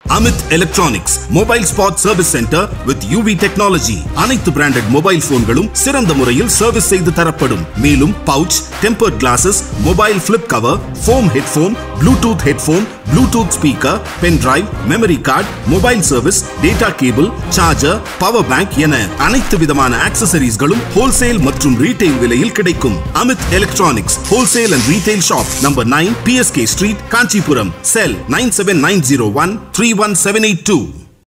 Amit electronics mobile spot service centre with UV technology அனைத்து branded mobile போன்களும் சிறந்த முறையில் சர்வீஸ் செய்து தரப்படும் மேலும் pouch tempered glasses mobile flip cover foam headphone Bluetooth headphone Bluetooth speaker pen drive memory card mobile service data cable charger power bank என அனைத்து விதமான ஆக்சசரிஸ்களும் ஹோல்சேல் மற்றும் ரீட்டைல் விலையில் கிடைக்கும் Amit electronics wholesale and retail shop number nine PSK street Kanchipuram cell nine seven nine zero one three one seven eight two